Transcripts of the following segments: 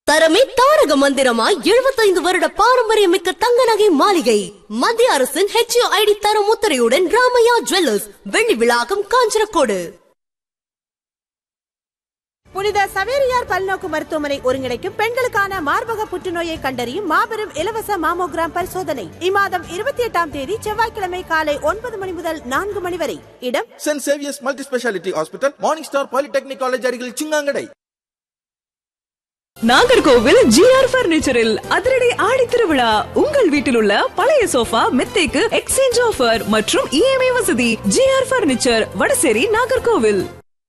தரமே தாரக மந்திரமாய் எழுபத்தைந்து வருட பாரம்பரியமிக்க தங்க நகை மாளிகை மத்திய அரசின் ஹெச்ஓ ஐடி தரம் முத்திரையுடன் ராமையா ஜுவல்லர்ஸ் வெள்ளி விழாக்கம் காஞ்சனக்கோடு புனித சவேரியார் பல்நோக்கு மருத்துவமனை ஒருங்கிணைக்கும் பெண்களுக்கான மார்பக புற்றுநோயை கண்டறியும் மாபெரும் இலவச மாமோகிராம் பரிசோதனை இம்மாதம் இருபத்தி எட்டாம் தேதி செவ்வாய்க்கிழமை காலை ஒன்பது மணி முதல் நான்கு மணி வரை இடம் saint Xavier's multi speciality hospital morning star polytechnic college அருகில் சிங்காங்கடை நாகர்கோவில் ஜிஆர் பர்னிச்சரில் அதிரடி ஆடி திருவிழா உங்கள் வீட்டில் உள்ள பழைய சோஃபா மெத்தைக்கு எக்ஸ்சேஞ்ச் ஆஃபர் மற்றும் இஎம்ஐ வசதி ஜிஆர் பர்னிச்சர் வடசேரி நாகர்கோவில்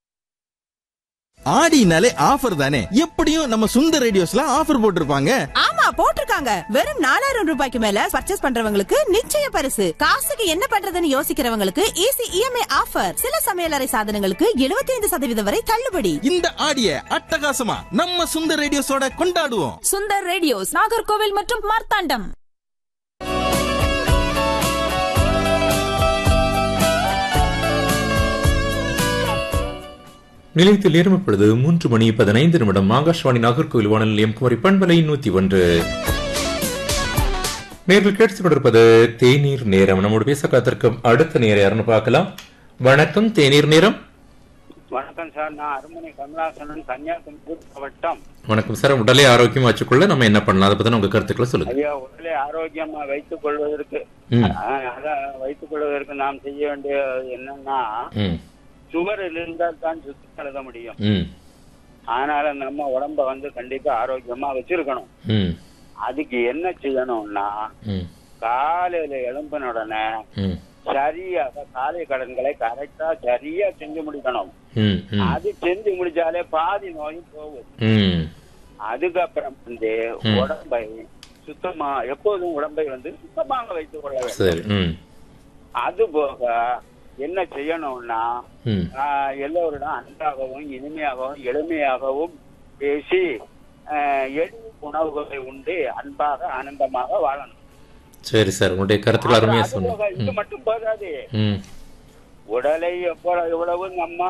ஆடினாலே ஆஃபர் தானே எப்படியும் நம்ம சுந்தர் ரேடியோஸ்ல ஆஃபர் போட்டிருப்பாங்க ஆமா போட்டிருக்காங்க வெறும் நாலாயிரம் ரூபாய்க்கு மேல பர்ச்சேஸ் பண்றவங்களுக்கு நிச்சய பரிசு காசுக்கு என்ன பண்றதுன்னு யோசிக்கிறவங்களுக்கு ஈஸி இஎம்ஐ ஆஃபர் சில சமையலறை சாதனங்களுக்கு 75% சதவீதம் வரை தள்ளுபடி இந்த ஆடிய அட்டகாசமா நம்ம சுந்தர் ரேடியோஸோட கொண்டாடுவோம் சுந்தர் ரேடியோஸ் நாகர்கோவில் மற்றும் மார்த்தாண்டம் நிலையத்தில் நேரம் இப்பொழுது மூன்று மணி பதினைந்து நிமிடம் ஆகாஷ்வாணி நாகர்கோவில் வானல் நிலையம் குமரி பண்பலை நூத்தி ஒன்று நேரில் கேட்டுக் கொண்டிருப்பது தேநீர் நேரம் நம்மோடு பேச காத்திருக்கும் அடுத்த நேரம் யாருன்னு பார்க்கலாம் வணக்கம் தேநீர் நேரம் வணக்கம் சார் நான் அருமனை கமலாசனன் கன்னியாகுமரி மாவட்டம் வணக்கம் சார் உடலை ஆரோக்கியமா வச்சுக்கொள்ள நம்ம என்ன பண்ணலாம் அதை பத்தி உங்க கருத்துக்களை சொல்லுங்க ஐயா உடலை ஆரோக்கியமா வைத்துக் கொள்வதற்கு ம். ஆஹ், அதான் வைத்துக் கொள்வதற்கு நாம் செய்ய வேண்டியது என்னன்னா ம் சுவர் இருந்தால் தான் சுத்தம் எழுத முடியும் ம் அதனால நம்ம உடம்ப வந்து கண்டிப்பா ஆரோக்கியமா வச்சிருக்கணும் ம் அதுக்கு என்ன செய்யணும்னா ம் காலையில எழும்பின உடனே ம் சரியாக காலை கடன்களை கரெக்டா சரியா செஞ்சு முடிக்கணும் ம் ம் அது செஞ்சு முடிச்சாலே பாதி நோயும் போகும் ம் அதுக்கப்புறம் வந்து ம். உடம்பை சுத்தமா எப்போதும் உடம்பை வந்து சுத்தமாக வைத்துக் கொள்ள வேண்டும் சரி ம் அது போக என்ன செய்யணும்னா ம் ஆஹ், எல்லோரிடம் அன்பாகவும் இனிமையாகவும் எளிமையாகவும் பேசி ஆஹ், எளிய உணவுகளை உண்டு அன்பாக ஆனந்தமாக வாழணும் சரி சார் உங்களுடைய கருத்துக்கள் அருமையா அது போக இது சொன்னீங்க மட்டும் போதாது ம் ம் உடலை எவ்வளவு எவ்வளவு நம்ம